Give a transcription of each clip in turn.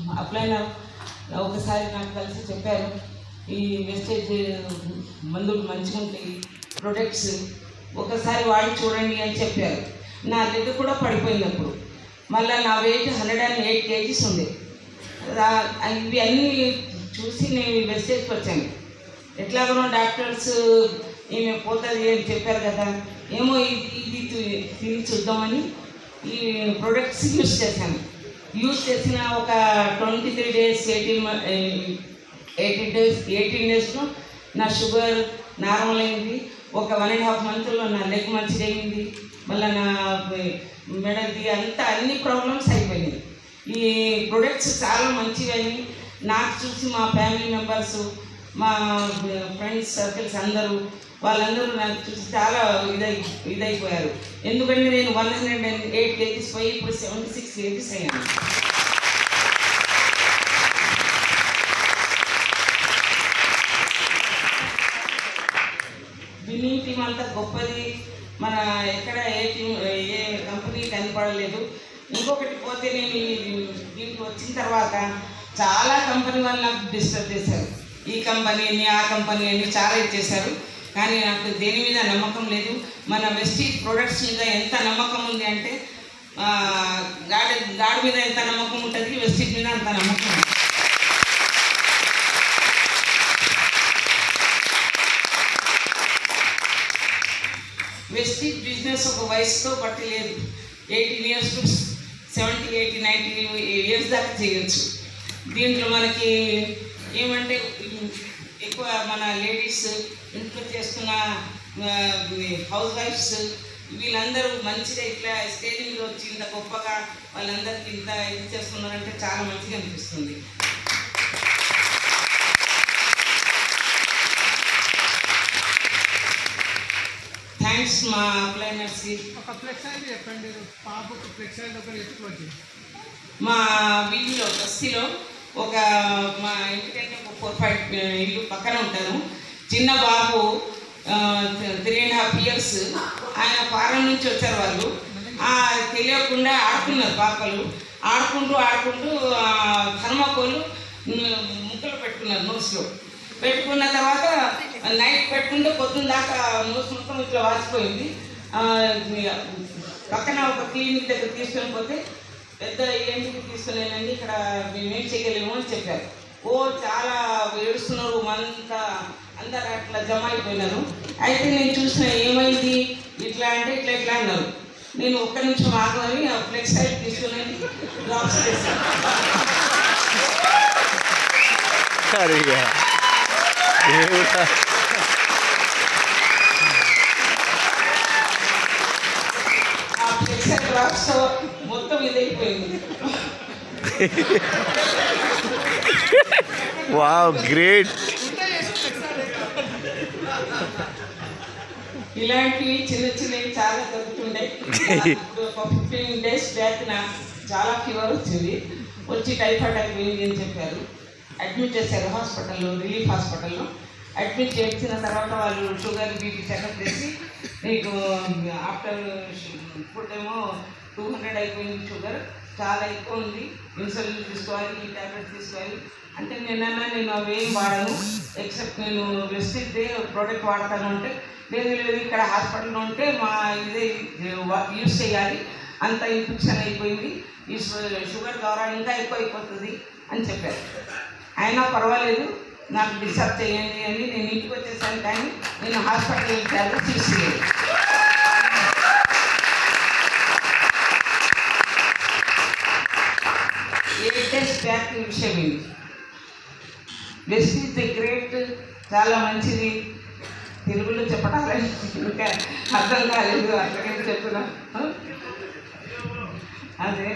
upline ఒకసారి నాకు కలిసి చెప్పారు ఈ వెస్టేజ్ మందులు మంచిగా ఉంటాయి ప్రొడక్ట్స్ ఒకసారి వాడి చూడండి అని చెప్పారు నా లెగ్ కూడా పడిపోయింది అప్పుడు మళ్ళీ నా weight hundred and eight kgs ఉంది రా- ఇవి అన్నీ చూసి నేను ఈ వెస్టేజ్కి వచ్చాను ఎట్లాగో డాక్టర్స్ ఈమె పోతుంది అని చెప్పారు కదా ఏమో ఇది ఇది తి- తిని చూద్దామని ఈ ప్రొడక్ట్స్ యూస్ చేశాను యూస్ చేసిన ఒక twenty three days eighteen eighteen days eighteen డేస్లో నా షుగర్ నార్మల్ అయింది ఒక వన్ అండ్ హాఫ్ మంత్లో నా లెగ్ మంచిగా అయింది మళ్ళీ నా మెడది అంతా అన్ని ప్రాబ్లమ్స్ అయిపోయినాయి ఈ ప్రొడక్ట్స్ చాలా మంచివని నాకు చూసి మా ఫ్యామిలీ మెంబర్స్ మా ఫ్రెండ్స్ సర్కిల్స్ అందరూ వాళ్ళందరూ నాకు చూసి చాలా ఇదై ఇదైపోయారు ఎందుకంటే నేను one hundred and eight kgs పోయి ఇప్పుడు సెవెంటీ సిక్స్ కేజీస్ అయ్యాను విన్నింగ్ టీం అంతా గొప్పది మన ఎక్కడ ఏ టీం ఏ కంపెనీ కనపడలేదు ఇంకొకటి పోతే నేను ఈ- దీనికి వచ్చిన తర్వాత చాలా కంపెనీ వాళ్ళు నాకు డిస్టర్బ్ చేశారు ఈ కంపెనీ అని ఆ కంపెనీ అని చాలా ఇచ్చేశారు కానీ నాకు దేని మీద నమ్మకం లేదు మన వెస్టీజ్ ప్రొడక్ట్స్ మీద ఎంత నమ్మకం ఉంది అంటే ఆ, గాడి గాడి మీద ఎంత నమ్మకం ఉంటుంది వెస్టీజ్ మీద అంత నమ్మకం ఉంది వెస్టీజ్ బిజినెస్ ఒక వయసుతో బట్టి లేదు eighteen years to seventy eighty ninety years దాకా చేయొచ్చు దీంట్లో మనకి ఏమంటే ఎక్కువ మన లేడీస్ ఇంట్లో చేస్తున్న హౌస్ వైఫ్స్ వీళ్ళందరూ మంచిగా ఇట్లా స్టేజ్ మీద వచ్చి ఇంత గొప్పగా వాళ్ళందరికీ ఇంత ఇది చేస్తున్నారంటే చాలా మంచిగా అనిపిస్తుంది థ్యాంక్స్ మా అప్లైనర్స్కి ఒక ఫ్లెక్స్ అయితే చెప్పండి పాపకు ఫ్లెక్స్ అయితే ఒకరు ఎత్తుకోవచ్చు మా వీధిలో బస్తీలో ఒక మా ఇంటికంటే ఒక ఫోర్ ఫైవ్ ఇల్లు పక్కన ఉంటాను చిన్న బాబు త్రీ అండ్ హాఫ్ ఇయర్స్ ఆయన ఫారెన్ నుంచి వచ్చారు వాళ్ళు ఆ, తెలియకుండా ఆడుతున్నారు పాపలు ఆడుకుంటూ ఆడుకుంటూ థర్మాకోల్ ముక్కలు పెట్టుకున్నారు నోస్లో పెట్టుకున్న తర్వాత నైట్ పెట్టుకుంటే పొద్దున్న దాకా నోస్ మొత్తం ఇట్లా వాచిపోయింది ఆ, పక్కన ఒక క్లినిక్ దగ్గర తీసుకొని పోతే పెద్ద ఏంటికి తీసుకునేనండి ఇక్కడ మేమేం చేయగలేము అని చెప్పారు ఓ చాలా ఏడుస్తున్నారు అంతా అందరు అట్లా జమ అయిపోయినారు అయితే నేను చూసిన ఏమైంది ఇట్లా అంటే ఇట్లా ఇట్లా అన్నారు నేను ఒక్క నిమిషం ఆగమని ఆ ఫ్లెక్స్ సైడ్ తీసుకుని డ్రాప్స్ చేశాను అడిగా దేవుడా ఆ ఫ్లెక్స్ సైడ్ డ్రాప్స్ మొత్తం ఇదైపోయింది వావ్ గ్రేట్ ఇలాంటివి చిన్న చిన్నవి చాలా దొరుకుతుండే ఇప్పుడు ఒక ఫిఫ్టీన్ డేస్ బ్యాక్ నా చాలా ఫీవర్ వచ్చింది వచ్చి టైఫాయిడ్ అయిపోయింది అని చెప్పారు అడ్మిట్ చేశారు హాస్పిటల్లో రిలీఫ్ హాస్పిటల్లో అడ్మిట్ చేసిన తర్వాత వాళ్ళు షుగర్ బీపీ చెకప్ చేసి నీకు ఆఫ్టర్ ఫుడ్ ఏమో టూ హండ్రెడ్ అయిపోయింది షుగర్ చాలా ఎక్కువ ఉంది ఇన్సులిన్ తీసుకోవాలి ఈ టాబ్లెట్స్ తీసుకోవాలి అంటే నేనన్నా నేను అవేం వాడను ఎక్సెప్ట్ నేను వెస్టిజ్ ప్రోడక్ట్ వాడతాను అంటే లేదు లేదు ఇక్కడ హాస్పిటల్లో ఉంటే మా ఇదే యూస్ చేయాలి అంత ఇన్ఫెక్షన్ అయిపోయింది ఈ షు- షుగర్ ద్వారా ఇంకా ఎక్కువ అయిపోతుంది అని చెప్పారు అయినా పర్వాలేదు నాకు డిస్టర్బ్ చేయండి అని నేను ఇంటికి వచ్చేసాను కానీ నేను హాస్పిటల్ టాబ్లెట్స్ తీసుకోలేదు ఎయిట్ డేస్ బ్యాక్ విషయం ఇది వెస్ట్ ఈజ్ ది గ్రేట్ చాలా మంచిది తెలుగులో చెప్పడాలని ఇంకా అర్థం కాలేదు అట్లాగే చెప్తున్నా अरे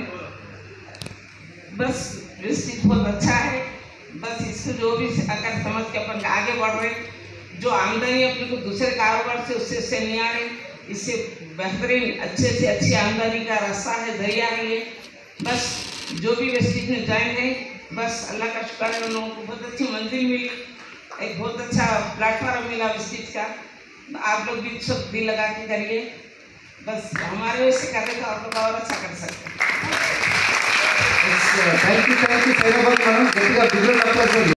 बस डिस्ट्रिक्ट बहुत अच्छा है बस इसको जो भी अगर समझ के अपन आगे बढ़ रहे जो आमदनी अपने को दूसरे कारोबार से उससे से नहीं आ रही इससे बेहतरीन अच्छे से अच्छी आमदनी का रास्ता है जरिया है ये बस जो भी वेस्टिज में जाएंगे बस अल्लाह का शुक्र है उन लोगों को बहुत अच्छी मंजिल मिली एक बहुत अच्छा प्लेटफॉर्म मिला वेस्टिज का आप लोग भी सब दिल लगा के करिए बस हमारे वजह से कर रहे तो आप लोग और अच्छा कर सकते हैं thank you thank you Sainabad madam గట్టిగా బిల్లు